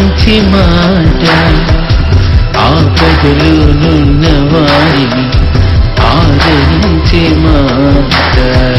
మంచి మాట ఆపదలు నున్న వారిని ఆదరించే మాట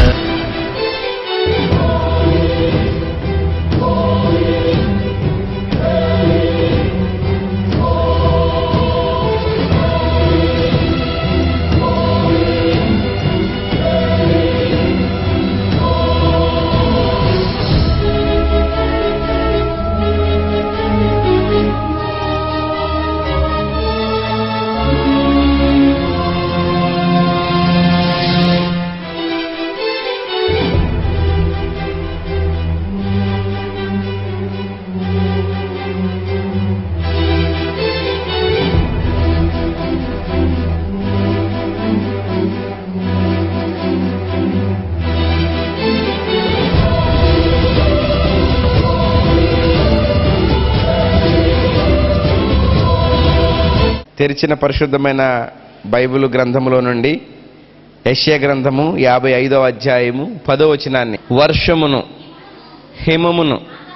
తెరిచిన పరిశుద్ధమైన బైబిల్ గ్రంథములో నుండి యెషయా గ్రంథము యాభై ఐదవ అధ్యాయము పదో వచనాన్ని వర్షమును హిమమును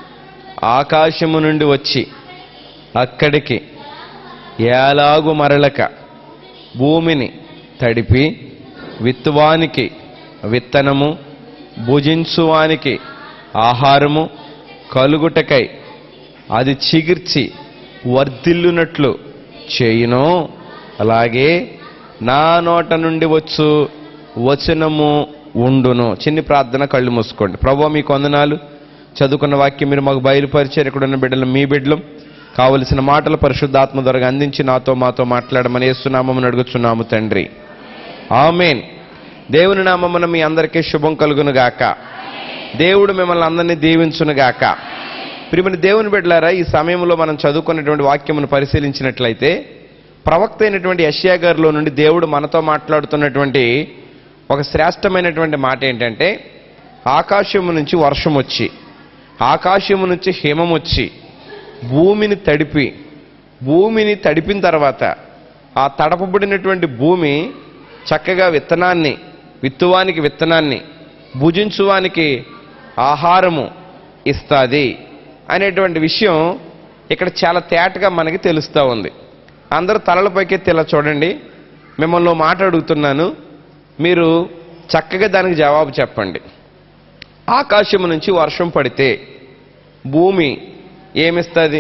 ఆకాశము నుండి వచ్చి అక్కడికి ఏలాగు మరలక భూమిని తడిపి విత్తువానికి విత్తనము భుజించువానికి ఆహారము కలుగుటకై అది చిగిర్చి వర్ధిల్లునట్లు చేయును అలాగే నా నోట నుండి వచ్చు వచనము ఉండును చిన్ని ప్రార్థన కళ్ళు మూసుకోండి ప్రభు మీకు వందనాలు చదువుకున్న వాక్యం మీరు మాకు బయలుపరిచారు ఇక్కడ ఉన్న బిడ్డలు మీ బిడ్డలు కావలసిన మాటలు పరిశుద్ధాత్మ ద్వారా అందించి నాతో మాతో మాట్లాడమని ఏసునామమును అడుగుచున్నాము తండ్రి ఆమెన్ దేవుని నామమున మీ అందరికీ శుభం కలుగును గాక దేవుడు మిమ్మల్ని అందరినీ దీవించును గాక ప్రియమైన దేవుని బిడ్డలారా ఈ సమయంలో మనం చదువుకున్నటువంటి వాక్యమును పరిశీలించినట్లయితే ప్రవక్త అయినటువంటి యష్యా గారిలో నుండి దేవుడు మనతో మాట్లాడుతున్నటువంటి ఒక శ్రేష్టమైనటువంటి మాట ఏంటంటే ఆకాశము నుంచి వర్షం వచ్చి ఆకాశము నుంచి హిమం వచ్చి భూమిని తడిపి భూమిని తడిపిన తర్వాత ఆ తడపబడినటువంటి భూమి చక్కగా విత్తనాన్ని విత్తువానికి విత్తనాన్ని భుజించువానికి ఆహారము ఇస్తుంది అనేటువంటి విషయం ఇక్కడ చాలా తేటగా మనకి తెలుస్తూ ఉంది అందరూ తలల పైకెత్తి ఇలా చూడండి మిమ్మల్ని ఓ మాట అడుగుతున్నాను మీరు చక్కగా దానికి జవాబు చెప్పండి ఆకాశము నుంచి వర్షం పడితే భూమి ఏమిస్తుంది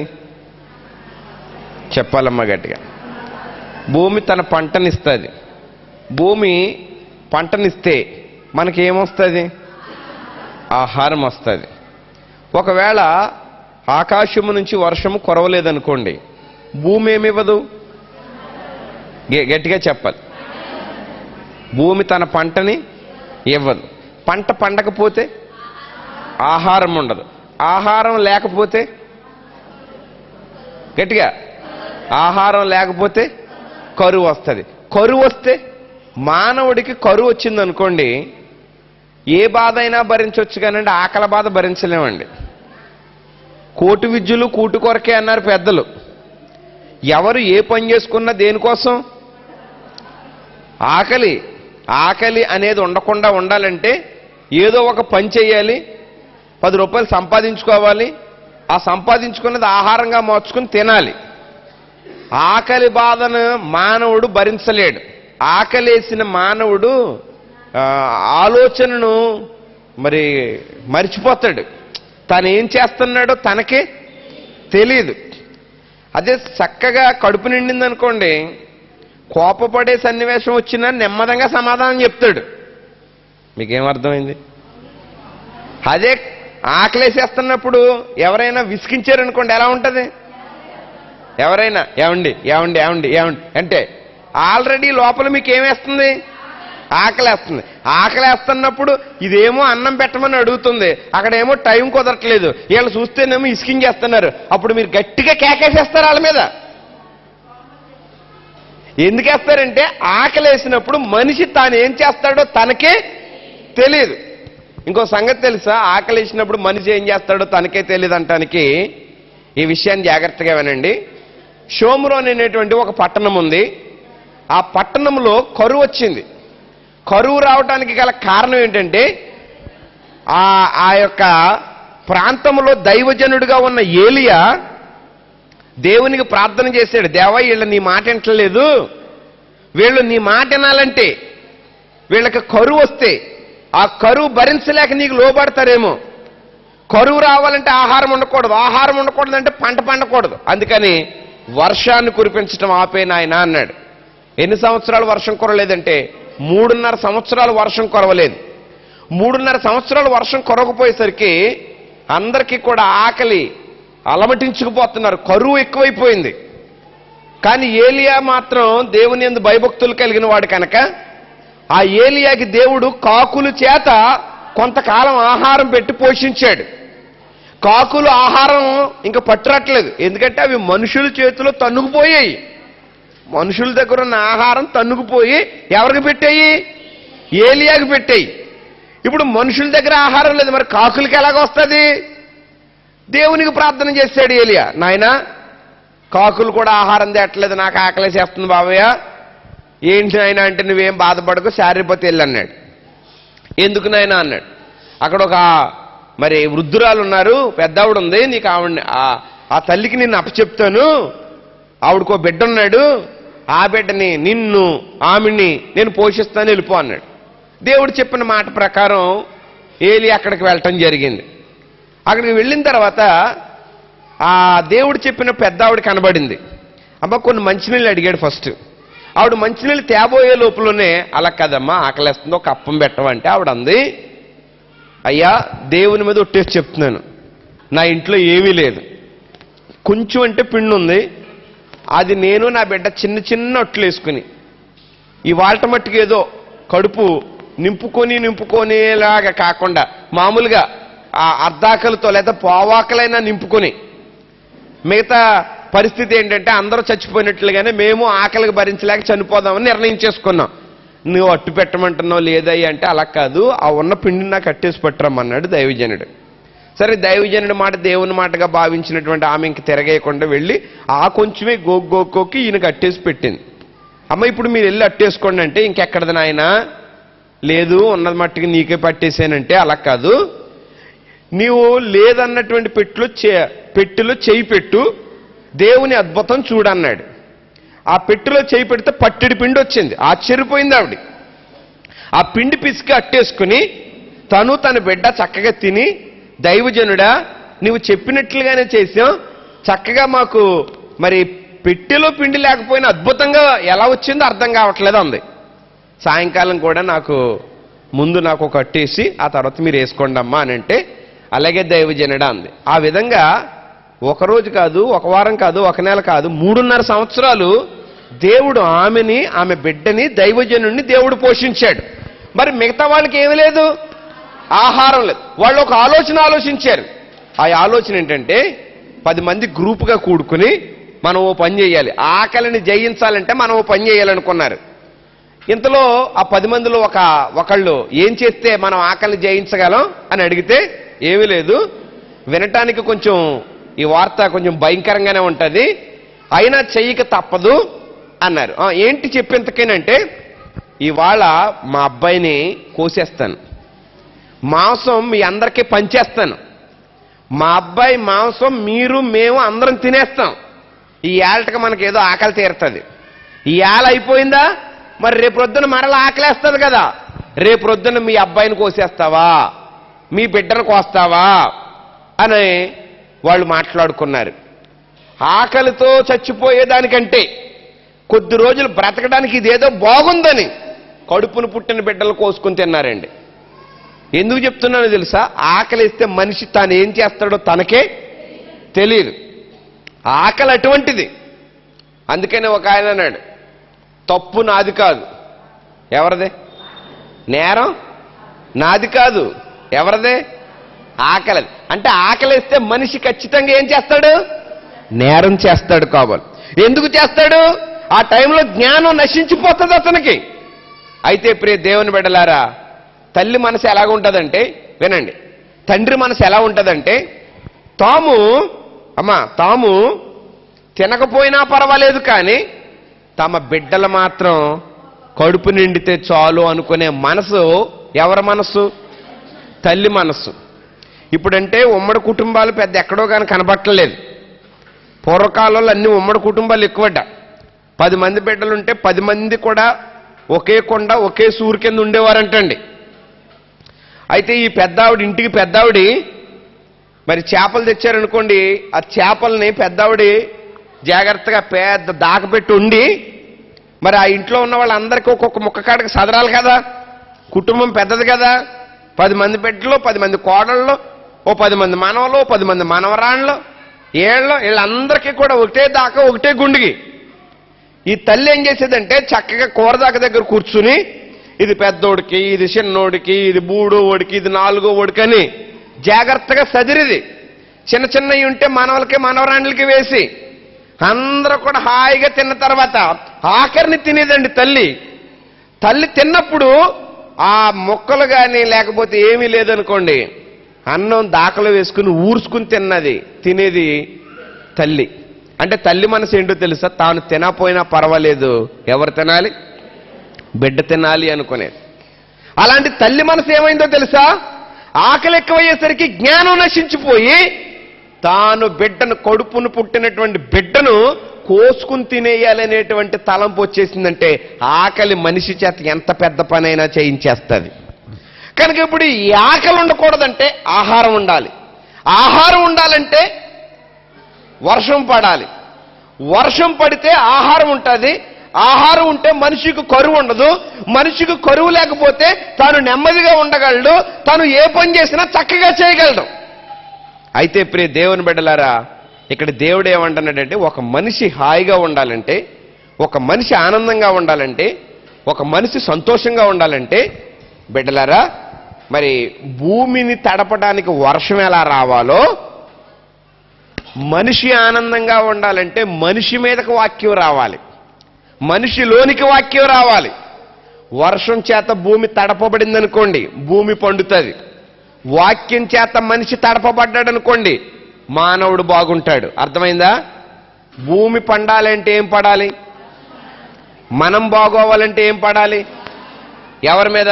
చెప్పాలమ్మా గట్టిగా భూమి తన పంటనిస్తుంది భూమి పంటనిస్తే మనకి ఏమొస్తుంది ఆహారం వస్తుంది ఒకవేళ ఆకాశము నుంచి వర్షము కురవలేదనుకోండి భూమి ఏమివ్వదు గె- గట్టిగా చెప్పాలి భూమి తన పంటని ఇవ్వదు పంట పండకపోతే ఆహారం ఉండదు ఆహారం లేకపోతే గట్టిగా ఆహారం లేకపోతే కరువు వస్తుంది కరువు వస్తే మానవుడికి కరువు వచ్చింది అనుకోండి ఏ బాధ అయినా భరించవచ్చు కానండి ఆకలి బాధ భరించలేమండి కోటి విద్యులు కూటు కొరకే అన్నారు పెద్దలు ఎవరు ఏ పని చేసుకున్నా దేనికోసం ఆకలి ఆకలి అనేది ఉండకుండా ఉండాలంటే ఏదో ఒక పని చేయాలి పది రూపాయలు సంపాదించుకోవాలి ఆ సంపాదించుకున్నది ఆహారంగా మార్చుకుని తినాలి ఆకలి బాధను మానవుడు భరించలేడు ఆకలేసిన మానవుడు ఆ, ఆలోచనను మరి మర్చిపోతాడు తను ఏం చేస్తున్నాడో తనకే తెలియదు అదే చక్కగా కడుపు నిండింది అనుకోండి కోపపడే సన్నివేశం వచ్చినా నెమ్మదంగా సమాధానం చెప్తాడు మీకేం అర్థమైంది అదే ఆకలేసేస్తున్నప్పుడు ఎవరైనా విసిగించారనుకోండి ఎలా ఉంటుంది ఎవరైనా ఏమండి ఏమండి ఏమండి ఏమండి అంటే ఆల్రెడీ లోపల మీకు ఏమేస్తుంది ఆకలేస్తుంది ఆకలేస్తున్నప్పుడు ఇదేమో అన్నం పెట్టమని అడుగుతుంది అక్కడేమో టైం కుదరట్లేదు వీళ్ళు చూస్తేనేమో ఇసికించేస్తున్నారు అప్పుడు మీరు గట్టిగా కేకేసేస్తారు వాళ్ళ మీద ఎందుకేస్తారంటే ఆకలేసినప్పుడు మనిషి తాను ఏం చేస్తాడో తనకే తెలియదు ఇంకో సంగతి తెలుసా ఆకలేసినప్పుడు మనిషి ఏం చేస్తాడో తనకే తెలియదు అంటానికి ఈ విషయాన్ని జాగ్రత్తగా వినండి షోమ్రోన్ అనేటువంటి ఒక పట్టణం ఉంది ఆ పట్టణంలో కరువు వచ్చింది కరువు రావడానికి గల కారణం ఏంటంటే ఆ ఆ యొక్క ప్రాంతంలో దైవజనుడిగా ఉన్న ఏలియా దేవునికి ప్రార్థన చేశాడు దేవా వీళ్ళు నీ మాట వింటలేదు వీళ్ళు నీ మాట వినాలంటే వీళ్ళకి కరువు వస్తే ఆ కరువు భరించలేక నీకు లోబడతారేమో కరువు రావాలంటే ఆహారం ఉండకూడదు ఆహారం ఉండకూడదు అంటే పంట పండకూడదు అందుకని వర్షాన్ని కురిపించడం ఆపే నాయన అన్నాడు ఎన్ని సంవత్సరాలు వర్షం కురలేదంటే మూడున్నర సంవత్సరాలు వర్షం కురవలేదు మూడున్నర సంవత్సరాలు వర్షం కురవకపోయేసరికి అందరికీ కూడా ఆకలి అలమటించుకుపోతున్నారు కరువు ఎక్కువైపోయింది కానీ ఏలియా మాత్రం దేవుని ఎందు భయభక్తులు కలిగిన వాడు కనుక ఆ ఏలియాకి దేవుడు కాకులు చేత కొంతకాలం ఆహారం పెట్టి పోషించాడు కాకులు ఆహారం ఇంకా పట్టురట్లేదు ఎందుకంటే అవి మనుషుల చేతిలో తన్నుకుపోయాయి మనుషుల దగ్గర ఉన్న ఆహారం తన్నుకుపోయి ఎవరికి పెట్టాయి ఏలియాకి పెట్టాయి ఇప్పుడు మనుషుల దగ్గర ఆహారం లేదు మరి కాకులకి ఎలాగొస్తుంది దేవునికి ప్రార్థన చేశాడు ఏలియా నాయనా కాకులు కూడా ఆహారం తేట్లేదు నాకు ఆకలేసేస్తుంది బాబయ్య ఏంటి నాయన అంటే నువ్వేం బాధపడకు శారీరపతి వెళ్ళి అన్నాడు ఎందుకు నాయన అన్నాడు అక్కడ ఒక మరి వృద్ధురాలు ఉన్నారు పెద్దావిడ ఉంది నీకు ఆవిడ ఆ తల్లికి నిన్ను అప్పచెప్తాను ఆవిడకో బిడ్డ ఉన్నాడు ఆ బిడ్డని నిన్ను ఆమెని నేను పోషిస్తాను వెళ్ళిపో అన్నాడు దేవుడు చెప్పిన మాట ప్రకారం ఏలి అక్కడికి వెళ్ళటం జరిగింది అక్కడికి వెళ్ళిన తర్వాత ఆ దేవుడు చెప్పిన పెద్ద ఆవిడ కనబడింది అమ్మ కొన్ని మంచినీళ్ళు అడిగాడు ఫస్ట్ ఆవిడ మంచినీళ్ళు తేబోయే లోపలనే అలా కదమ్మా ఆకలేస్తుందో ఒక అప్పం పెట్టమంటే ఆవిడ అంది అయ్యా దేవుని మీద ఒట్టేసి చెప్తున్నాను నా ఇంట్లో ఏమీ లేదు కొంచెం అంటే పిండి ఉంది అది నేను నా బిడ్డ చిన్న చిన్న ఒట్లు వేసుకుని ఈ వాల్ట మట్టుకు ఏదో కడుపు నింపుకొని నింపుకొనేలాగా కాకుండా మామూలుగా ఆ అర్ధాకలతో లేదా పోవాకలైనా నింపుకొని మిగతా పరిస్థితి ఏంటంటే అందరూ చచ్చిపోయినట్లుగానే మేము ఆకలికి భరించలేక చనిపోదామని నిర్ణయం చేసుకున్నాం నువ్వు అట్టు పెట్టమంటున్నావు లేదయ్య అంటే అలా కాదు ఆ ఉన్న పిండిని నాకు కట్టేసి పెట్టరమ్మన్నాడు దైవజనుడు సరే దైవజనుడి మాట దేవుని మాటగా భావించినటువంటి ఆమె ఇంక తిరగేయకుండా వెళ్ళి ఆ కొంచెమే గోక్ గోక్కోకి ఈయన కట్టేసి పెట్టింది అమ్మ ఇప్పుడు మీరు వెళ్ళి అట్టేసుకోండి అంటే ఇంకెక్కడది నాయన లేదు ఉన్నది మట్టికి నీకే పట్టేసానంటే అలా కాదు నీవు లేదన్నటువంటి పెట్టులో చే పెట్టెలో చేయి పెట్టు దేవుని అద్భుతం చూడన్నాడు ఆ పెట్టెలో చేయి పెడితే పట్టెడి పిండి వచ్చింది ఆశ్చర్యపోయింది ఆవిడ ఆ పిండి పిసికి అట్టేసుకుని తను తన బిడ్డ చక్కగా తిని దైవజనుడా నువ్వు చెప్పినట్లుగానే చేసాం చక్కగా మాకు మరి పెట్టెలో పిండి లేకపోయినా అద్భుతంగా ఎలా వచ్చిందో అర్థం కావట్లేదు అంది సాయంకాలం కూడా నాకు ముందు నాకు ఒక కట్టేసి ఆ తర్వాత మీరు వేసుకోండి అమ్మా అని అంటే అలాగే దైవజనుడా అంది ఆ విధంగా ఒక రోజు కాదు ఒక వారం కాదు ఒక నెల కాదు మూడున్నర సంవత్సరాలు దేవుడు ఆమెని ఆమె బిడ్డని దైవజనుడిని దేవుడు పోషించాడు మరి మిగతా వాళ్ళకి ఏమీ లేదు ఆహారం లేదు వాళ్ళు ఒక ఆలోచన ఆలోచించారు ఆ ఆలోచన ఏంటంటే పది మంది గ్రూపుగా కూడుకుని మనం ఓ పని చేయాలి ఆకలిని జయించాలంటే మనం ఓ పని చేయాలనుకున్నారు ఇంతలో ఆ పది మందిలో ఒక ఒకళ్ళు ఏం చేస్తే మనం ఆకలిని జయించగలం అని అడిగితే ఏమీ లేదు వినటానికి కొంచెం ఈ వార్త కొంచెం భయంకరంగానే ఉంటుంది అయినా చెయ్యక తప్పదు అన్నారు "ఆ, ఏంటి చెప్పేంతకేనంటే ఇవాళ మా అబ్బాయిని కోసేస్తాను మాంసం మీ అందరికీ పంచేస్తాను మా అబ్బాయి మాంసం మీరు మేము అందరం తినేస్తాం ఈ ఏళ్ళకి మనకి ఏదో ఆకలి తీరుతుంది ఈ ఏళ్ళ అయిపోయిందా మరి రేపు రొద్దున మరలా ఆకలేస్తుంది కదా రేపు రొద్దున మీ అబ్బాయిని కోసేస్తావా మీ బిడ్డను కోస్తావా అని వాళ్ళు మాట్లాడుకున్నారు ఆకలితో చచ్చిపోయేదానికంటే కొద్ది రోజులు బ్రతకడానికి ఇదేదో బాగుందని కడుపును పుట్టిన బిడ్డలు కోసుకుని తిన్నారండి ఎందుకు చెప్తున్నానో తెలుసా ఆకలిస్తే మనిషి తాను ఏం చేస్తాడో తనకే తెలియదు ఆకలి అటువంటిది అందుకనే ఒక ఆయన అన్నాడు తప్పు నాది కాదు ఎవరిదే నేరం నాది కాదు ఎవరిదే ఆకలి అంటే ఆకలిస్తే మనిషి ఖచ్చితంగా ఏం చేస్తాడు నేరం చేస్తాడు కాబోలు ఎందుకు చేస్తాడు ఆ టైంలో జ్ఞానం నశించిపోతుంది అతనికి అయితే ప్రియ దేవుని బిడ్డలారా తల్లి మనసు ఎలాగ ఉంటుందంటే వినండి తండ్రి మనసు ఎలా ఉంటుందంటే తాము అమ్మా తాము తినకపోయినా పర్వాలేదు కానీ తమ బిడ్డలు మాత్రం కడుపు నిండితే చాలు అనుకునే మనసు ఎవరి మనసు తల్లి మనస్సు ఇప్పుడంటే ఉమ్మడి కుటుంబాలు పెద్ద ఎక్కడో కానీ కనబట్టలేదు పూర్వకాలంలో అన్ని ఉమ్మడి కుటుంబాలు ఎక్కువట పది మంది బిడ్డలుంటే పది మంది కూడా ఒకే కొండ ఒకే సూరు కింద ఉండేవారంటండి అయితే ఈ పెద్దావిడ ఇంటికి పెద్దావిడి మరి చేపలు తెచ్చారనుకోండి ఆ చేపల్ని పెద్దావిడి జాగ్రత్తగా పెద్ద దాకపెట్టి ఉండి మరి ఆ ఇంట్లో ఉన్న వాళ్ళందరికీ ఒక్కొక్క ముక్క కాడికి సదరాలి కదా కుటుంబం పెద్దది కదా పది మంది బిడ్డలు పది మంది కోడళ్ళు ఓ పది మంది మనవలు ఓ పది మంది మనవరాళ్ళు ఏళ్ళు వీళ్ళందరికీ కూడా ఒకటే దాకా ఒకటే గుండికి ఈ తల్లి ఏం చేసేదంటే చక్కగా కూరదాక దగ్గర కూర్చుని ఇది పెద్దోడికి ఇది చిన్నోడికి ఇది మూడో ఓడికి ఇది నాలుగో ఓడికి అని జాగ్రత్తగా సదిరిది చిన్న చిన్నవి ఉంటే మనవలకి మనవరాండ్లకి వేసి అందరూ కూడా హాయిగా తిన్న తర్వాత ఆఖరిని తినేదండి తల్లి తల్లి తిన్నప్పుడు ఆ మొక్కలు కానీ లేకపోతే ఏమీ లేదనుకోండి అన్నం దాకలో వేసుకుని ఊర్చుకుని తిన్నది తినేది తల్లి అంటే తల్లి మనసు ఏంటో తెలుసా తాను తినపోయినా పర్వాలేదు ఎవరు తినాలి బిడ్డ తినాలి అనుకునేది అలాంటి తల్లి మనసు ఏమైందో తెలుసా ఆకలి ఎక్కువయ్యేసరికి జ్ఞానం నశించిపోయి తాను బిడ్డను కడుపును పుట్టినటువంటి బిడ్డను కోసుకుని తినేయాలనేటువంటి తలంపు వచ్చేసిందంటే ఆకలి మనిషి చేత ఎంత పెద్ద పనైనా చేయించేస్తుంది కనుక ఇప్పుడు ఈ ఆకలి ఉండకూడదంటే ఆహారం ఉండాలి ఆహారం ఉండాలంటే వర్షం పడాలి వర్షం పడితే ఆహారం ఉంటుంది ఆహారం ఉంటే మనిషికి కరువు ఉండదు మనిషికి కరువు లేకపోతే తాను నెమ్మదిగా ఉండగలడు తాను ఏ పని చేసినా చక్కగా చేయగలడు అయితే ప్రియ దేవుని బిడ్డలారా ఇక్కడ దేవుడు ఏమంటున్నాడంటే ఒక మనిషి హాయిగా ఉండాలంటే ఒక మనిషి ఆనందంగా ఉండాలంటే ఒక మనిషి సంతోషంగా ఉండాలంటే బిడ్డలారా మరి భూమిని తడపడానికి వర్షం ఎలా రావాలో మనిషి ఆనందంగా ఉండాలంటే మనిషి మీదకి వాక్యం రావాలి మనిషిలోనికి వాక్యం రావాలి వర్షం చేత భూమి తడపబడిందనుకోండి భూమి పండుతుంది వాక్యం చేత మనిషి తడపబడ్డాడు అనుకోండి మానవుడు బాగుంటాడు అర్థమైందా భూమి పండాలంటే ఏం పడాలి మనం బాగోవాలంటే ఏం పడాలి ఎవరి మీద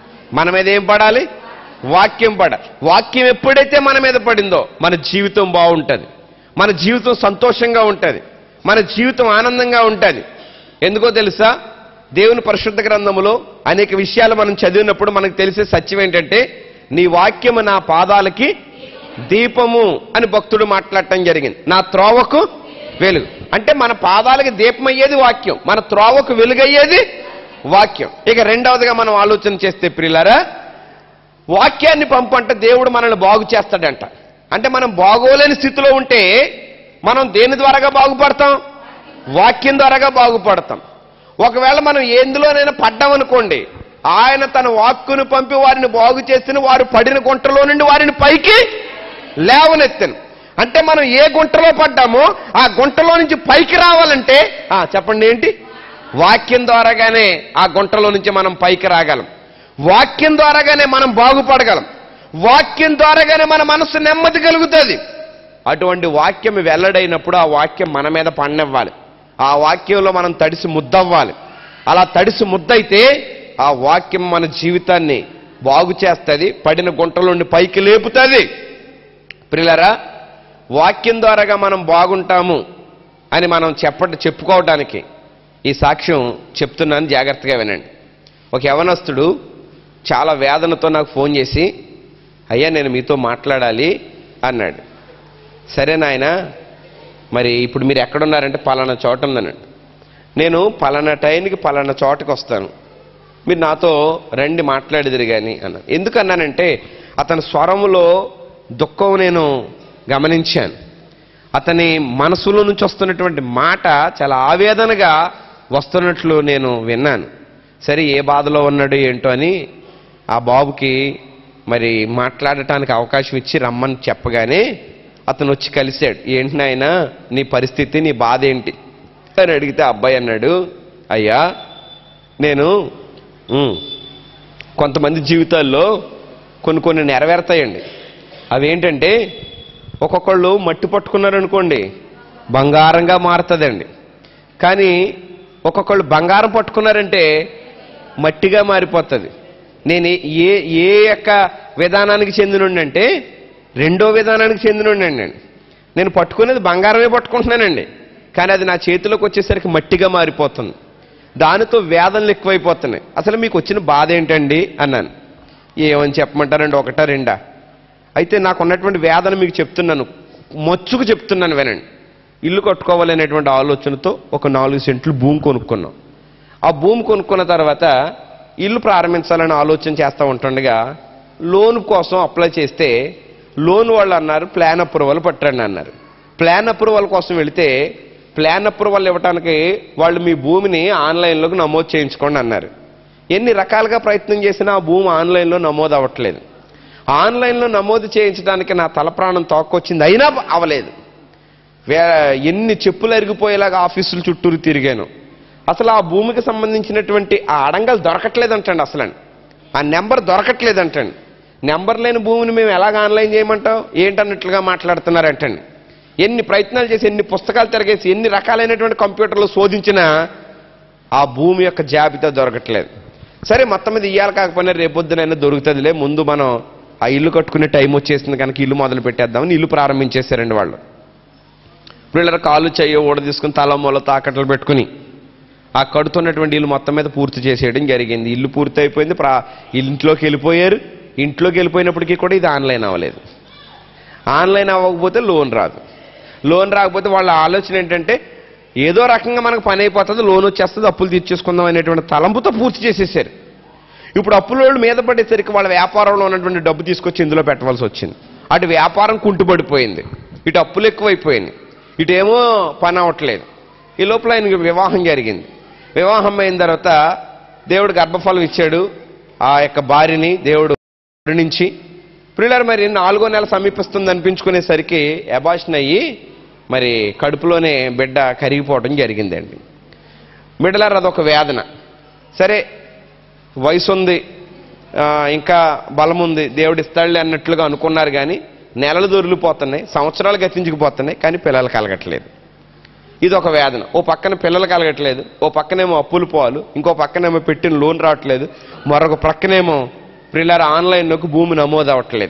మన మీద ఏం పడాలి వాక్యం పడ వాక్యం ఎప్పుడైతే మన మీద పడిందో మన జీవితం బాగుంటుంది మన జీవితం సంతోషంగా ఉంటుంది మన జీవితం ఆనందంగా ఉంటుంది ఎందుకో తెలుసా దేవుని పరిశుద్ధ గ్రంథములో అనేక విషయాలు మనం చదివినప్పుడు మనకు తెలిసే సత్యం ఏంటంటే నీ వాక్యము నా పాదాలకి దీపము అని భక్తుడు మాట్లాడటం జరిగింది నా త్రోవకు వెలుగు అంటే మన పాదాలకి దీపం అయ్యేది వాక్యం మన త్రోవకు వెలుగయ్యేది వాక్యం ఇక రెండవదిగా మనం ఆలోచన చేస్తే ప్రియులారా వాక్యాన్ని పంపంటే దేవుడు మనల్ని బాగు చేస్తాడంట అంటే మనం బాగోలేని స్థితిలో ఉంటే మనం దేని ద్వారాగా బాగుపడతాం వాక్యం ద్వారాగా బాగుపడతాం ఒకవేళ మనం ఎందులోనైనా పడ్డామనుకోండి ఆయన తన వాక్కును పంపి వారిని బాగు చేసిన వారు పడిన గుంటలో నుండి వారిని పైకి లేవనెత్తను అంటే మనం ఏ గుంటలో పడ్డామో ఆ గుంటలో నుంచి పైకి రావాలంటే ఆ చెప్పండి ఏంటి వాక్యం ద్వారాగానే ఆ గుంటలో నుంచి మనం పైకి రాగలం వాక్యం ద్వారాగానే మనం బాగుపడగలం వాక్యం ద్వారాగానే మన మనసు నెమ్మది కలుగుతుంది అటువంటి వాక్యం వెల్లడైనప్పుడు ఆ వాక్యం మన మీద పండవ్వాలి ఆ వాక్యంలో మనం తడిసి ముద్దవ్వాలి అలా తడిసి ముద్దయితే ఆ వాక్యం మన జీవితాన్ని బాగు చేస్తుంది పడిన గుంటలోండి పైకి లేపుతుంది ప్రిలరా వాక్యం ద్వారాగా మనం బాగుంటాము అని మనం చెప్ప చెప్పుకోవడానికి ఈ సాక్ష్యం చెప్తున్నాను జాగ్రత్తగా వినండి ఒక యవనస్తుడు చాలా వేదనతో నాకు ఫోన్ చేసి అయ్యా నేను మీతో మాట్లాడాలి అన్నాడు సరే నాయన మరి ఇప్పుడు మీరు ఎక్కడున్నారంటే పలానా చోట ఉందనండి నేను పలానా టైంకి పలానా చోటకి వస్తాను మీరు నాతో రండి మాట్లాడేదిరు కానీ అన్నాను ఎందుకన్నానంటే అతని స్వరములో దుఃఖం నేను గమనించాను అతని మనసులో నుంచి వస్తున్నటువంటి మాట చాలా ఆవేదనగా వస్తున్నట్లు నేను విన్నాను సరే ఏ బాధలో ఉన్నాడు ఏంటో అని ఆ బాబుకి మరి మాట్లాడటానికి అవకాశం ఇచ్చి రమ్మని చెప్పగానే అతను వచ్చి కలిశాడు ఏంటి నాయనా నీ పరిస్థితి నీ బాధ ఏంటి అని అడిగితే ఆ అబ్బాయి అన్నాడు అయ్యా నేను "ఉమ్, కొంతమంది జీవితాల్లో కొన్ని కొన్ని నెరవేరుతాయండి అవేంటంటే ఒక్కొక్కళ్ళు మట్టి పట్టుకున్నారనుకోండి బంగారంగా మారుతుందండి కానీ ఒక్కొక్కళ్ళు బంగారం పట్టుకున్నారంటే మట్టిగా మారిపోతుంది నేను ఏ ఏ యొక్క విధానానికి చెందినంటే రెండో విధానానికి చెందినండి నేను పట్టుకునేది బంగారమే పట్టుకుంటున్నానండి కానీ అది నా చేతిలోకి వచ్చేసరికి మట్టిగా మారిపోతుంది దానితో వేదనలు ఎక్కువైపోతున్నాయి అసలు మీకు వచ్చిన బాధ ఏంటండి అన్నాను ఏమని చెప్పమంటారండి ఒకటా రెండా అయితే నాకు ఉన్నటువంటి వేదన మీకు చెప్తున్నాను మచ్చుకు చెప్తున్నాను వినండి ఇల్లు కట్టుకోవాలనేటువంటి ఆలోచనతో ఒక నాలుగు సెంట్లు భూమి కొనుక్కున్నాం ఆ భూమి కొనుక్కున్న తర్వాత ఇల్లు ప్రారంభించాలని ఆలోచన చేస్తూ ఉంటుండగా లోన్ కోసం అప్లై చేస్తే లోన్ వాళ్ళు అన్నారు ప్లాన్ అప్రూవల్ పట్టండి అన్నారు ప్లాన్ అప్రూవల్ కోసం వెళితే ప్లాన్ అప్రూవల్ ఇవ్వడానికి వాళ్ళు మీ భూమిని ఆన్లైన్లోకి నమోదు చేయించుకోండి అన్నారు ఎన్ని రకాలుగా ప్రయత్నం చేసినా ఆ భూమి ఆన్లైన్లో నమోదు అవ్వట్లేదు ఆన్లైన్లో నమోదు చేయించడానికి నా తల ప్రాణం తోక్కొచ్చింది అయినా అవలేదు వే ఎన్ని చెప్పులు అరిగిపోయేలాగా ఆఫీసుల చుట్టూరు తిరిగాను అసలు ఆ భూమికి సంబంధించినటువంటి ఆ అడంగలు దొరకట్లేదంటండి అసలు ఆ నెంబర్ దొరకట్లేదంటండి నెంబర్ లేని భూమిని మేము ఎలాగ ఆన్లైన్ చేయమంటాం ఏంటన్నట్లుగా మాట్లాడుతున్నారంటండి ఎన్ని ప్రయత్నాలు చేసి ఎన్ని పుస్తకాలు తిరగేసి ఎన్ని రకాలైనటువంటి కంప్యూటర్లు శోధించినా ఆ భూమి యొక్క జాబితా దొరకట్లేదు సరే మొత్తం మీద ఇయ్యాలి కాకపోయినా రేపొద్దునైనా దొరుకుతుందిలే ముందు మనం ఆ ఇల్లు కట్టుకునే టైం వచ్చేసింది కనుక ఇల్లు మొదలు పెట్టేద్దామని ఇల్లు ప్రారంభించేశారండి వాళ్ళు వీళ్ళ కాళ్ళు చెయ్యి ఊడ తీసుకుని తల మూల తాకట్లు పెట్టుకుని ఆ కడుతున్నటువంటి ఇల్లు మొత్తం మీద పూర్తి చేసేయడం జరిగింది ఇల్లు పూర్తి అయిపోయింది ప్రా ఇంట్లోకి వెళ్ళిపోయారు ఇంట్లోకి వెళ్ళిపోయినప్పటికీ కూడా ఇది ఆన్లైన్ అవ్వలేదు ఆన్లైన్ అవ్వకపోతే లోన్ రాదు లోన్ రాకపోతే వాళ్ళ ఆలోచన ఏంటంటే ఏదో రకంగా మనకు పని అయిపోతుంది లోన్ వచ్చేస్తుంది అప్పులు తీర్చేసుకుందాం అనేటువంటి తలంపుతో పూర్తి చేసేసారు ఇప్పుడు అప్పుల వాళ్ళు మీద పడేసరికి వాళ్ళ వ్యాపారంలో ఉన్నటువంటి డబ్బు తీసుకొచ్చి ఇందులో పెట్టవలసి వచ్చింది అటు వ్యాపారం కుంటుపడిపోయింది ఇటు అప్పులు ఎక్కువైపోయింది ఇటేమో పని అవ్వట్లేదు ఈ లోపల ఆయనకి వివాహం జరిగింది వివాహం అయిన తర్వాత దేవుడు గర్భఫలం ఇచ్చాడు ఆ యొక్క భార్యని దేవుడు నుంచి ప్రియులారు మరి నాలుగో నెల సమీపిస్తుంది అనిపించుకునేసరికి అబాషన్ అయ్యి మరి కడుపులోనే బిడ్డ కరిగిపోవడం జరిగిందండి బిడ్డలారు అదొక వేదన సరే వయసు ఉంది ఆ, ఇంకా బలం ఉంది దేవుడు ఇస్తాడులే అన్నట్లుగా అనుకున్నారు కానీ నెలలు దొరికిపోతున్నాయి సంవత్సరాలు గతించుకుపోతున్నాయి కానీ పిల్లలు కలగట్లేదు ఇది ఒక వేదన ఓ పక్కన పిల్లలు కలగట్లేదు ఓ పక్కనేమో అప్పులు పోవాలి ఇంకో పక్కనేమో పెట్టిన లోన్ రావట్లేదు మరొక పక్కనేమో ప్రిల్లర్ ఆన్లైన్లోకి భూమి నమోదు అవ్వట్లేదు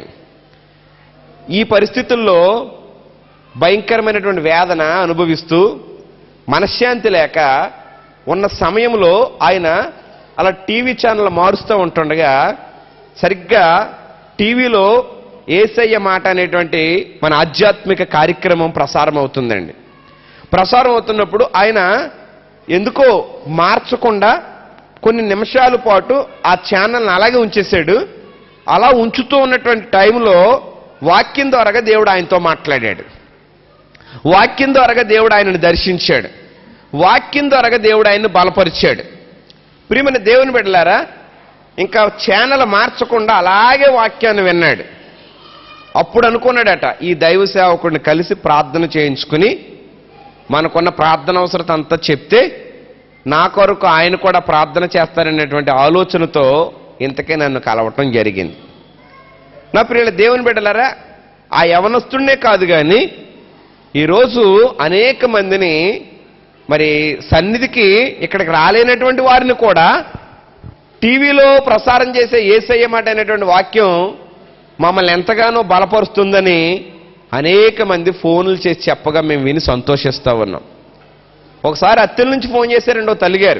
ఈ పరిస్థితుల్లో భయంకరమైనటువంటి వేదన అనుభవిస్తూ మనశ్శాంతి లేక ఉన్న సమయంలో ఆయన అలా టీవీ ఛానల్ మారుస్తూ ఉంటుండగా సరిగ్గా టీవీలో ఏసయ్య మాట అనేటువంటి మన ఆధ్యాత్మిక కార్యక్రమం ప్రసారం అవుతుందండి ప్రసారం అవుతున్నప్పుడు ఆయన ఎందుకో మార్చకుండా కొన్ని నిమిషాల పాటు ఆ ఛానల్ని అలాగే ఉంచేశాడు అలా ఉంచుతూ ఉన్నటువంటి టైంలో వాక్యం ద్వారాగా దేవుడు ఆయనతో మాట్లాడాడు వాక్యం ద్వారాగా దేవుడు ఆయనను దర్శించాడు వాక్యం ద్వారాగా దేవుడు ఆయన్ని బలపరిచాడు ప్రియమైన దేవుని బిడ్డలారా ఇంకా ఛానల్ మార్చకుండా అలాగే వాక్యాన్ని విన్నాడు అప్పుడు అనుకున్నాడట ఈ దైవ సేవకుడిని కలిసి ప్రార్థన చేయించుకుని మనకున్న ప్రార్థన అవసరత అంతా చెప్తే నా కొరకు ఆయన కూడా ప్రార్థన చేస్తారనేటువంటి ఆలోచనతో ఇంతకే నన్ను కలవటం జరిగింది నా ప్రియుల దేవుని బిడ్డలారా ఆ యవనస్తుడినే కాదు కానీ ఈరోజు అనేక మందిని మరి సన్నిధికి ఇక్కడికి రాలేనటువంటి వారిని కూడా టీవీలో ప్రసారం చేసే ఏసయ్య మాట అనేటువంటి వాక్యం మమ్మల్ని ఎంతగానో బలపరుస్తుందని అనేక మంది ఫోన్లు చేసి చెప్పగా మేము విని సంతోషిస్తూ ఉన్నాం ఒకసారి అత్తెల నుంచి ఫోన్ చేశారండి ఓ తల్లిగారు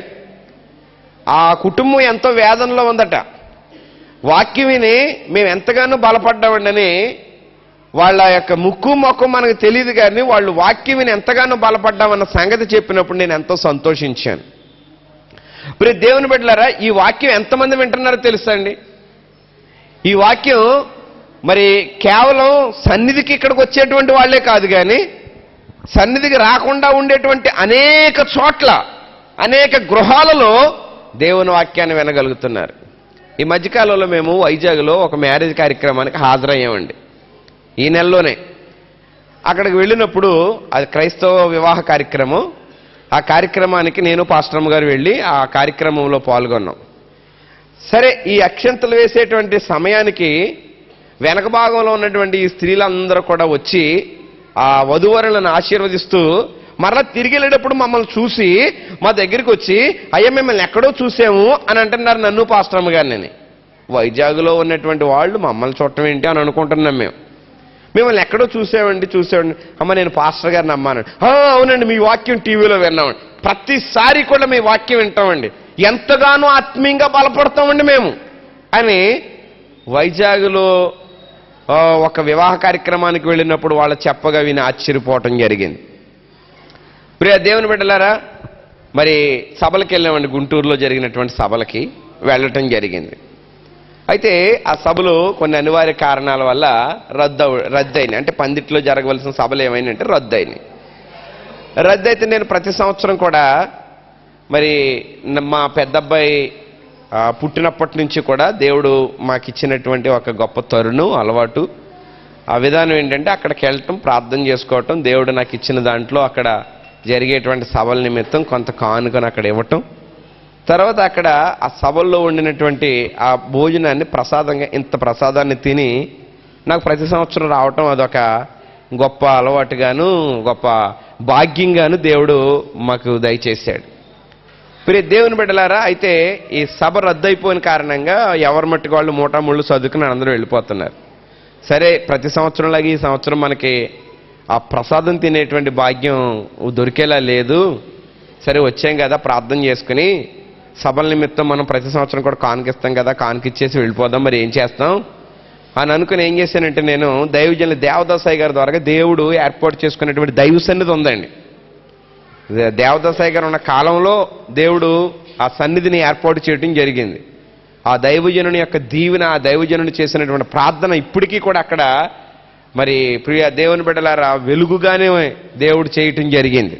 ఆ కుటుంబం ఎంతో వేదనలో ఉందట వాక్యం విని మేము ఎంతగానో బలపడ్డామండని వాళ్ళ యొక్క ముక్కు మొక్కు మనకు తెలియదు కానీ వాళ్ళు వాక్యం విని ఎంతగానో బలపడ్డామన్న సంగతి చెప్పినప్పుడు నేను ఎంతో సంతోషించాను ఇప్పుడు దేవుని బిడ్డలారా ఈ వాక్యం ఎంతమంది వింటున్నారో తెలుసా అండి ఈ వాక్యం మరి కేవలం సన్నిధికి ఇక్కడికి వచ్చేటువంటి వాళ్ళే కాదు కానీ సన్నిధికి రాకుండా ఉండేటువంటి అనేక చోట్ల అనేక గృహాలలో దేవుని వాక్యాన్ని వినగలుగుతున్నారు ఈ మధ్యకాలంలో మేము వైజాగ్లో ఒక మ్యారేజ్ కార్యక్రమానికి హాజరయ్యామండి ఈ నెలలోనే అక్కడికి వెళ్ళినప్పుడు అది క్రైస్తవ వివాహ కార్యక్రమం ఆ కార్యక్రమానికి నేను పాస్టర్మ గారు వెళ్ళి ఆ కార్యక్రమంలో పాల్గొన్నాం సరే ఈ అక్షంతలు వేసేటువంటి సమయానికి వెనక భాగంలో ఉన్నటువంటి ఈ స్త్రీలందరూ కూడా వచ్చి ఆ వధువరులను ఆశీర్వదిస్తూ మరలా తిరిగి వెళ్ళేటప్పుడు మమ్మల్ని చూసి మా దగ్గరికి వచ్చి అయ్యా మిమ్మల్ని ఎక్కడో చూసాము అని అంటున్నారు నన్ను పాస్టర్మ గారిని వైజాగ్లో ఉన్నటువంటి వాళ్ళు మమ్మల్ని చూడటం ఏంటి అని అనుకుంటున్నాం మేము మిమ్మల్ని ఎక్కడో చూసామండి చూసామండి అమ్మ నేను పాస్టర్ గారిని నమ్మాను "ఆ, అవునండి మీ వాక్యం టీవీలో విన్నామండి ప్రతిసారి కూడా మీ వాక్యం వింటామండి ఎంతగానో ఆత్మీయంగా బలపడతామండి మేము అని వైజాగ్లో ఆ, ఒక వివాహ కార్యక్రమానికి వెళ్ళినప్పుడు వాళ్ళు చెప్పగా విని ఆశ్చర్యపోవటం జరిగింది ప్రియ దేవుని బిడ్డలారా మరి సభలకు వెళ్ళామండి గుంటూరులో జరిగినటువంటి సభలకి వెళ్ళటం జరిగింది అయితే ఆ సభలు కొన్ని అనివార్య కారణాల వల్ల రద్దు అవ- రద్దు అయినాయి అంటే పందిట్లో జరగవలసిన సభలు ఏమైనాయంటే రద్దు అయినాయి రద్దు అయితే నేను ప్రతి సంవత్సరం కూడా మరి న- మా పెద్దబ్బాయి ఆ, పుట్టినప్పటి నుంచి కూడా దేవుడు మాకు ఇచ్చినటువంటి ఒక గొప్ప తరుణం అలవాటు ఆ విధానం ఏంటంటే అక్కడికి వెళ్ళటం ప్రార్థన చేసుకోవటం దేవుడు నాకు ఇచ్చిన దాంట్లో అక్కడ జరిగేటువంటి సభల నిమిత్తం కొంత కానుకను అక్కడ ఇవ్వటం తర్వాత అక్కడ ఆ సభల్లో వండినటువంటి ఆ భోజనాన్ని ప్రసాదంగా ఇంత ప్రసాదాన్ని తిని నాకు ప్రతి సంవత్సరం రావటం అదొక గొప్ప అలవాటుగాను గొప్ప భాగ్యంగాను దేవుడు మాకు దయచేశాడు ప్రియ దేవుని బిడ్డలారా అయితే ఈ సభ రద్దయిపోయిన కారణంగా ఎవరి మట్టుకు వాళ్ళు మూటా ముళ్ళు చదువుకుని అందరూ వెళ్ళిపోతున్నారు సరే ప్రతి సంవత్సరంలాగా ఈ సంవత్సరం మనకి ఆ ప్రసాదం తినేటువంటి భాగ్యం దొరికేలా లేదు సరే వచ్చాం కదా ప్రార్థన చేసుకుని సభల నిమిత్తం మనం ప్రతి సంవత్సరం కూడా కానుకిస్తాం కదా కానుకిచ్చేసి వెళ్ళిపోదాం మరి ఏం చేస్తాం అని అనుకుని ఏం చేశానంటే నేను దైవజనులు దేవదాసాయి గారి ద్వారా దేవుడు ఏర్పాటు చేసుకున్నటువంటి దైవ సన్నిధి ఉందండి దే- దేవదాసాయి గారు ఉన్న కాలంలో దేవుడు ఆ సన్నిధిని ఏర్పాటు చేయడం జరిగింది ఆ దైవజనుని యొక్క దీవెన ఆ దైవజనుని చేసినటువంటి ప్రార్థన ఇప్పటికీ కూడా అక్కడ మరి ప్రియ దేవుని బిడ్డలారా వెలుగుగానే దేవుడు చేయటం జరిగింది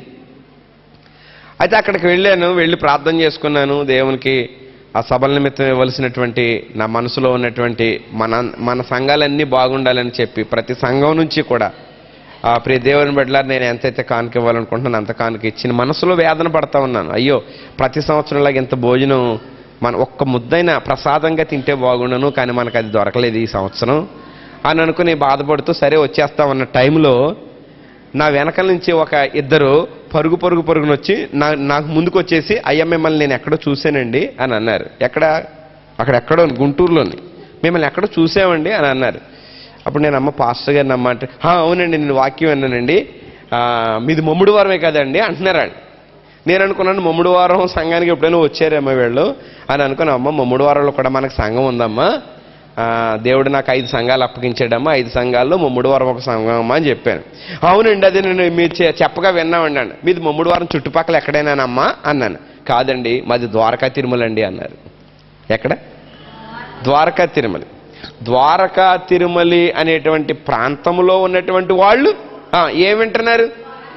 అయితే అక్కడికి వెళ్ళాను వెళ్ళి ప్రార్థన చేసుకున్నాను దేవునికి ఆ సభల నిమిత్తం ఇవ్వాల్సినటువంటి నా మనసులో ఉన్నటువంటి మన మన సంఘాలన్నీ బాగుండాలని చెప్పి ప్రతి సంఘం నుంచి కూడా ఆ ప్రియ దేవుని బిడ్డలారు నేను ఎంతైతే కానుక ఇవ్వాలనుకుంటున్నాను అంత కానుక ఇచ్చిన మనసులో వేదన పడతా ఉన్నాను అయ్యో ప్రతి సంవత్సరంలాగా ఇంత భోజనం మన ఒక్క ముద్దైన ప్రసాదంగా తింటే బాగుండను కానీ మనకు అది దొరకలేదు ఈ సంవత్సరం అని అనుకుని బాధపడుతూ సరే వచ్చేస్తామన్న టైంలో నా వెనకాల నుంచి ఒక ఇద్దరు పరుగు పరుగు పరుగున వచ్చి నా నాకు ముందుకు వచ్చేసి అయ్యా మిమ్మల్ని నేను ఎక్కడో చూశానండి అని అన్నారు ఎక్కడ అక్కడ ఎక్కడో గుంటూరులోని మిమ్మల్ని ఎక్కడో చూసామండి అని అన్నారు అప్పుడు నేను అమ్మ పాస్టర్ గారిని అమ్మ అంటే "హా, అవునండి నేను వాక్యం విన్నానండి ఆ, మీది మమ్ముడు వారమే కదండి అంటున్నారు వాళ్ళు నేను అనుకున్నాను మమ్ముడు వారం సంఘానికి ఎప్పుడైనా వచ్చారేమో వీళ్ళు అని అనుకున్నా అమ్మ మమ్ముడు వారంలో కూడా మనకు సంఘం ఉందమ్మా ఆ, దేవుడు నాకు ఐదు సంఘాలు అప్పగించాడమ్మా ఐదు సంఘాల్లో మమ్ముడు వారం ఒక సంఘం అమ్మా అని చెప్పాను అవునండి అదే నేను మీరు చె- చెప్పగా విన్నామండి అన్న మీది మమ్ముడు వారం చుట్టుపక్కల ఎక్కడైనానమ్మా అన్నాను కాదండి మాది ద్వారకా తిరుమల అండి అన్నారు ఎక్కడ ద్వారకా తిరుమలి ద్వారకా తిరుమలి అనేటువంటి ప్రాంతంలో ఉన్నటువంటి వాళ్ళు ఆ, ఏం వింటున్నారు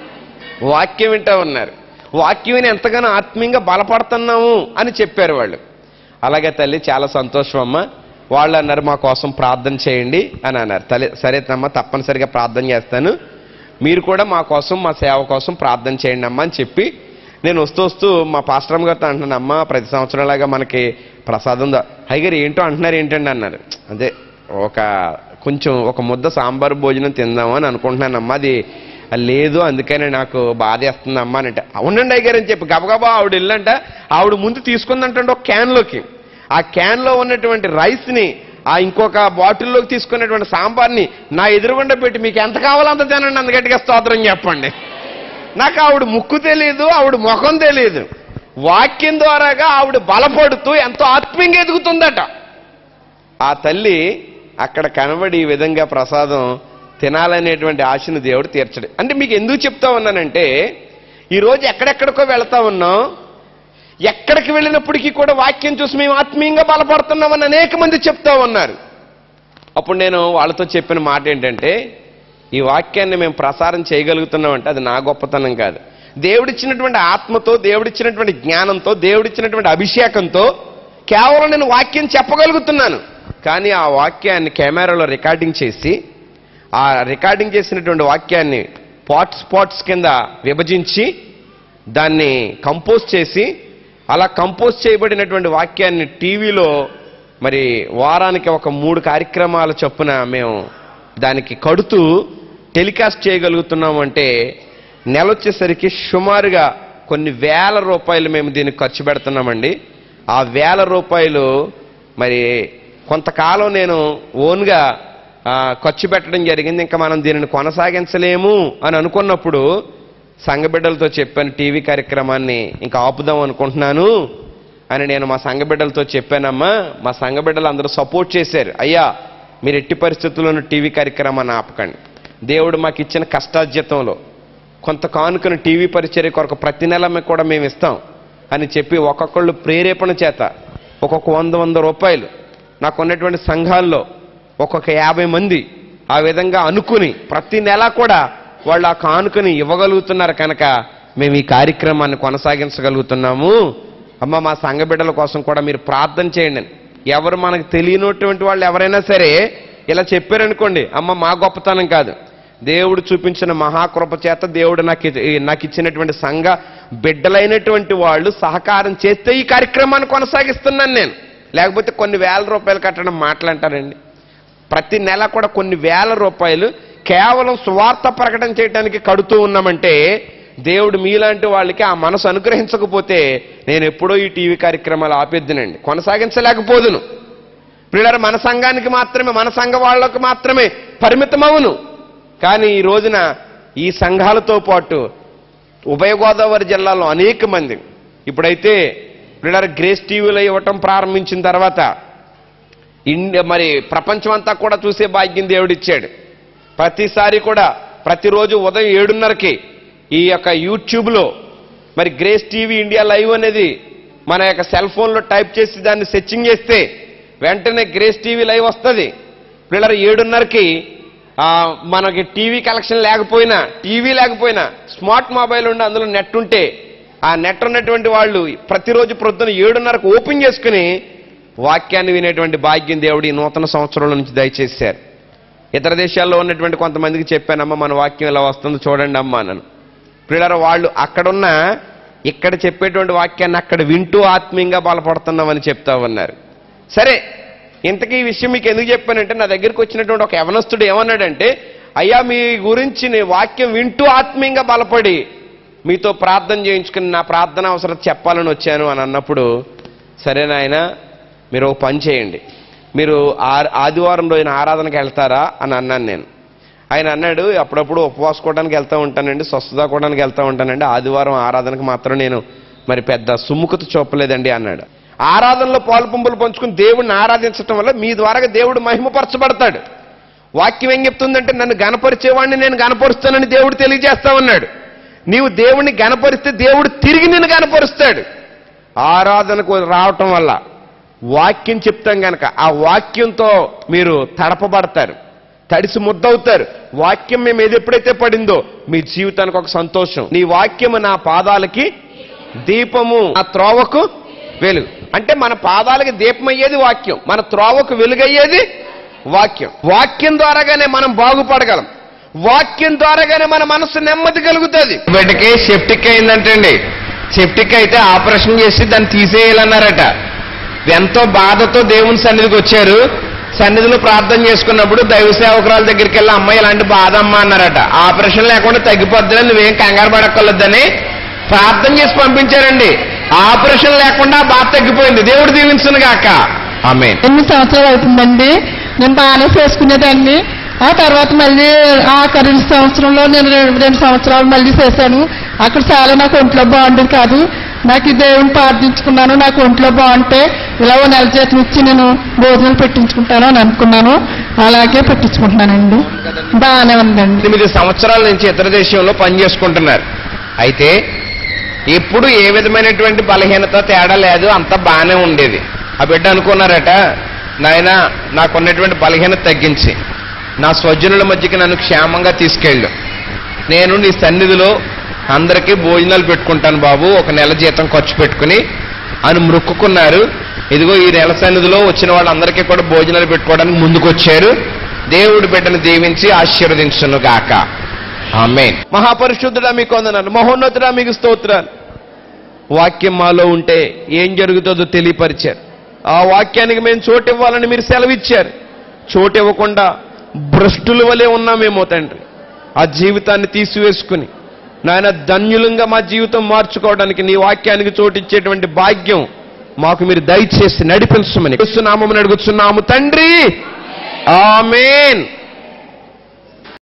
వాక్యం వింటా ఉన్నారు వాక్యం విని ఎంతగానో ఆత్మీయంగా బలపడుతున్నాము అని చెప్పారు వాళ్ళు అలాగే తల్లి చాలా సంతోషం అమ్మ వాళ్ళు అన్నారు మా కోసం ప్రార్థన చేయండి అని అన్నారు తల్లి సరే అమ్మ తప్పనిసరిగా ప్రార్థన చేస్తాను మీరు కూడా మా కోసం మా సేవ కోసం ప్రార్థన చేయండి అమ్మా అని చెప్పి నేను వస్తూ వస్తూ మా పాస్టరమ్మ గారితో అంటున్నాను అమ్మ ప్రతి సంవత్సరంలాగా మనకి ప్రసాదం దా హైగారు ఏంటో అంటున్నారు ఏంటండి అన్నారు అదే ఒక కొంచెం ఒక ముద్ద సాంబార్ భోజనం తిందాము అని అనుకుంటున్నానమ్మా అది లేదు అందుకనే నాకు బాధ వేస్తుందమ్మా అని అంటే అవునండి అయ్యారు అని చెప్పి గబగబా ఆవిడ వెళ్ళంట ఆవిడ ముందు తీసుకుందంటే ఒక క్యాన్లోకి ఆ క్యాన్లో ఉన్నటువంటి రైస్ని ఆ ఇంకొక బాటిల్లోకి తీసుకున్నటువంటి సాంబార్ని నా ఎదురుగుండా పెట్టి మీకు ఎంత కావాలో అంత తినండి అంత గట్టిగా స్తోత్రం చెప్పండి నాకు ఆవిడ ముక్కు తెలియదు ఆవిడ ముఖం తెలియదు వాక్యం ద్వారాగా ఆవిడ బలపడుతూ ఎంతో ఆత్మీయంగా ఎదుగుతుందట ఆ తల్లి అక్కడ కనబడి ఈ విధంగా ప్రసాదం తినాలనేటువంటి ఆశను దేవుడు తీర్చడు అంటే మీకు ఎందుకు చెప్తా ఉన్నానంటే ఈరోజు ఎక్కడెక్కడికో వెళ్తా ఉన్నాం ఎక్కడికి వెళ్ళినప్పటికీ కూడా వాక్యం చూసి మేము ఆత్మీయంగా బలపడుతున్నామని అనేక మంది చెప్తా ఉన్నారు అప్పుడు నేను వాళ్ళతో చెప్పిన మాట ఏంటంటే ఈ వాక్యాన్ని మేము ప్రసారం చేయగలుగుతున్నామంటే అది నా గొప్పతనం కాదు దేవుడిచ్చినటువంటి ఆత్మతో దేవుడిచ్చినటువంటి జ్ఞానంతో దేవుడిచ్చినటువంటి అభిషేకంతో కేవలం నేను వాక్యం చెప్పగలుగుతున్నాను కానీ ఆ వాక్యాన్ని కెమెరాలో రికార్డింగ్ చేసి ఆ రికార్డింగ్ చేసినటువంటి వాక్యాన్ని పాట్స్ పాట్స్ కింద విభజించి దాన్ని కంపోజ్ చేసి అలా కంపోజ్ చేయబడినటువంటి వాక్యాన్ని టీవీలో మరి వారానికి ఒక మూడు కార్యక్రమాల చొప్పున మేము దానికి కడుతూ టెలికాస్ట్ చేయగలుగుతున్నాం అంటే నెల వచ్చేసరికి సుమారుగా కొన్ని వేల రూపాయలు మేము దీనికి ఖర్చు పెడుతున్నామండి ఆ వేల రూపాయలు మరి కొంతకాలం నేను ఓన్గా ఆ, ఖర్చు పెట్టడం జరిగింది ఇంకా మనం దీనిని కొనసాగించలేము అని అనుకున్నప్పుడు సంఘ బిడ్డలతో చెప్పాను టీవీ కార్యక్రమాన్ని ఇంకా ఆపుదాం అనుకుంటున్నాను అని నేను మా సంఘ బిడ్డలతో చెప్పానమ్మా మా సంఘ బిడ్డలు అందరూ సపోర్ట్ చేశారు అయ్యా మీరు ఎట్టి పరిస్థితుల్లోనూ టీవీ కార్యక్రమాన్ని ఆపకండి దేవుడు మాకు ఇచ్చిన కష్టార్జితంలో కొంత కానుకను టీవీ పరిచర్య కొరకు ప్రతి నెల మేము కూడా మేము ఇస్తాం అని చెప్పి ఒక్కొక్కళ్ళు ప్రేరేపణ చేత ఒక్కొక్క వంద వంద రూపాయలు నాకు ఉన్నటువంటి సంఘాల్లో ఒక్కొక్క యాభై మంది ఆ విధంగా అనుకుని ప్రతి నెల కూడా వాళ్ళు ఆ కానుకని ఇవ్వగలుగుతున్నారు కనుక మేము ఈ కార్యక్రమాన్ని కొనసాగించగలుగుతున్నాము అమ్మ మా సంఘ బిడ్డల కోసం కూడా మీరు ప్రార్థన చేయండి ఎవరు మనకు తెలియనటువంటి వాళ్ళు ఎవరైనా సరే ఇలా చెప్పారనుకోండి అమ్మ మా గొప్పతనం కాదు దేవుడు చూపించిన మహాకృప చేత దేవుడు నాకు ఇ- ఈ- నాకు ఇచ్చినటువంటి సంఘ బిడ్డలైనటువంటి వాళ్ళు సహకారం చేస్తే ఈ కార్యక్రమాన్ని కొనసాగిస్తున్నాను నేను లేకపోతే కొన్ని వేల రూపాయలు కట్టడం మాట్లాంటారండి ప్రతి నెల కూడా కొన్ని వేల రూపాయలు కేవలం స్వార్థ ప్రకటన చేయడానికి కడుతూ ఉన్నామంటే దేవుడు మీలాంటి వాళ్ళకి ఆ మనసు అనుగ్రహించకపోతే నేను ఎప్పుడో ఈ టీవీ కార్యక్రమాలు ఆపేద్దునండి కొనసాగించలేకపోదును పిల్లలు మన సంఘానికి మాత్రమే మన సంఘ వాళ్ళకు మాత్రమే పరిమితమవును కానీ ఈ రోజున ఈ సంఘాలతో పాటు ఉభయ గోదావరి జిల్లాలో అనేక మంది ఇప్పుడైతే పిల్లలు గ్రేస్ టీవీలో ఇవ్వటం ప్రారంభించిన తర్వాత ఇండియా మరి ప్రపంచం అంతా కూడా చూసే భాగ్యం దేవుడిచ్చాడు ప్రతిసారి కూడా ప్రతిరోజు ఉదయం ఏడున్నరకి ఈ యొక్క యూట్యూబ్లో మరి గ్రేస్ టీవీ ఇండియా లైవ్ అనేది మన యొక్క సెల్ ఫోన్లో టైప్ చేసి దాన్ని సెర్చింగ్ చేస్తే వెంటనే గ్రేస్ టీవీ లైవ్ వస్తుంది పిల్లలు ఏడున్నరకి ఆ, మనకి టీవీ కలెక్షన్ లేకపోయినా టీవీ లేకపోయినా స్మార్ట్ మొబైల్ ఉండి అందులో నెట్ ఉంటే ఆ నెట్ ఉన్నటువంటి వాళ్ళు ప్రతిరోజు ప్రొద్దున ఏడున్నరకు ఓపెన్ చేసుకుని వాక్యాన్ని వినేటువంటి భాగ్యం దేవుడు ఈ నూతన సంవత్సరంలో నుంచి దయచేశారు ఇతర దేశాల్లో ఉన్నటువంటి కొంతమందికి చెప్పానమ్మా మన వాక్యం ఇలా వస్తుంది చూడండి అమ్మా నన్ను పిల్లల వాళ్ళు అక్కడున్న ఇక్కడ చెప్పేటువంటి వాక్యాన్ని అక్కడ వింటూ ఆత్మీయంగా బలపడుతున్నామని చెప్తా ఉన్నారు సరే ఇంతకీ ఈ విషయం మీకు ఎందుకు చెప్పానంటే నా దగ్గరికి వచ్చినటువంటి ఒక యవనస్తుడు ఏమన్నాడంటే అయ్యా మీ గురించి నేను వాక్యం వింటూ ఆత్మీయంగా బలపడి మీతో ప్రార్థన చేయించుకుని నా ప్రార్థన అవసరం చెప్పాలని వచ్చాను అని అన్నప్పుడు సరే నాయన మీరు ఒక పని చేయండి మీరు ఆ- ఆదివారం రోజున ఆరాధనకి వెళ్తారా అని అన్నాను నేను ఆయన అన్నాడు అప్పుడప్పుడు ఉపవాసుకోవడానికి వెళ్తూ ఉంటానండి స్వస్థత కూడానికి వెళ్తూ ఉంటానండి ఆదివారం ఆరాధనకు మాత్రం నేను మరి పెద్ద సుముఖత చూపలేదండి అన్నాడు ఆరాధనలో పాలు పంపులు పంచుకుని దేవుడిని ఆరాధించటం వల్ల మీ ద్వారా దేవుడు మహిమపరచబడతాడు వాక్యం ఏం చెప్తుందంటే నన్ను గనపరిచేవాడిని నేను గనపరుస్తానని దేవుడు తెలియజేస్తా ఉన్నాడు నీవు దేవుణ్ణి గనపరిస్తే దేవుడు తిరిగి నిన్ను గనపరుస్తాడు ఆరాధనకు రావటం వల్ల వాక్యం చెప్తాం గనక ఆ వాక్యంతో మీరు తడపబడతారు తడిసి ముద్దవుతారు వాక్యం మేము ఏది ఎప్పుడైతే పడిందో మీ జీవితానికి ఒక సంతోషం నీ వాక్యము నా పాదాలకి దీపము ఆ త్రోవకు వెలుగు అంటే మన పాదాలకి దీపం అయ్యేది వాక్యం మన త్రోవకు వెలుగయ్యేది వాక్యం వాక్యం ద్వారాగానే మనం బాగుపడగలం వాక్యం ద్వారాగానే మన మనసు నెమ్మది కలుగుతుంది బిడ్డకి సెప్టిక్ అయిందంటండి సెప్టిక్ అయితే ఆపరేషన్ చేసి దాన్ని తీసేయాలన్నారట ఎంతో బాధతో దేవుని సన్నిధికి వచ్చారు సన్నిధిలో ప్రార్థన చేసుకున్నప్పుడు దైవ సేవకురాల దగ్గరికి వెళ్ళి అమ్మాయి ఇలాంటి బాధ అమ్మ అన్నారట ఆపరేషన్ లేకుండా తగ్గిపోద్దని నువ్వేం కంగారు పడక్కర్లేదని ప్రార్థన చేసి పంపించారండి ఆపరేషన్ లేకుండా ఆ బాధ తగ్గిపోయింది దేవుడు దీవించును గాక ఆమె ఎన్ని సంవత్సరాలు అవుతుందండి నేను బాగానే చేసుకునేదాన్ని ఆ తర్వాత మళ్ళీ ఆ రెండు సంవత్సరంలో నేను రెండు రెండు సంవత్సరాలు మళ్ళీ చేశాను అక్కడ చాలా నాకు ఒంట్లో బాగుండేది కాదు నాకు ఈ దేవుని ప్రార్థించుకున్నాను నాకు ఒంట్లో బాగుంటే ఇలా ఓ నెల జీతం ఇచ్చి నేను భోజనాలు పెట్టించుకుంటాను అని అనుకున్నాను అలాగే పెట్టించుకుంటున్నానండి బాగానే ఉందండి ఎనిమిది సంవత్సరాల నుంచి ఇతర దేశంలో పనిచేసుకుంటున్నారు అయితే ఎప్పుడు ఏ విధమైనటువంటి బలహీనత తేడా లేదు అంత బాగానే ఉండేది ఆ బిడ్డ అనుకున్నారట నాయన నాకున్నటువంటి బలహీనత తగ్గించి నా స్వజనుల మధ్యకి నన్ను క్షేమంగా తీసుకెళ్ళు నేను నీ సన్నిధిలో అందరికీ భోజనాలు పెట్టుకుంటాను బాబు ఒక నెల జీతం ఖర్చు పెట్టుకుని అని మొక్కుకున్నారు ఇదిగో ఈ నెల సన్నిధిలో వచ్చిన వాళ్ళందరికీ కూడా భోజనాలు పెట్టుకోవడానికి ముందుకొచ్చారు దేవుడి బిడ్డను దీవించి ఆశీర్వదించును గాక ఆమె మహాపరిశుద్ధుడా మీకు వందనాలు మహోన్నతుడా మీకు స్తోత్రాలు వాక్యం మాలో ఉంటే ఏం జరుగుతుందో తెలియపరిచారు ఆ వాక్యానికి మేము చోటు ఇవ్వాలని మీరు సెలవిచ్చారు చోటు ఇవ్వకుండా భ్రష్టుల వలె ఉన్నామేమో తండ్రి ఆ జీవితాన్ని తీసివేసుకుని నాయన ధన్యులంగా మా జీవితం మార్చుకోవడానికి నీ వాక్యానికి చోటిచ్చేటువంటి భాగ్యం మాకు మీరు దయచేసి నడిపించమని నామని అడుగుతున్నాము తండ్రి ఆమెన్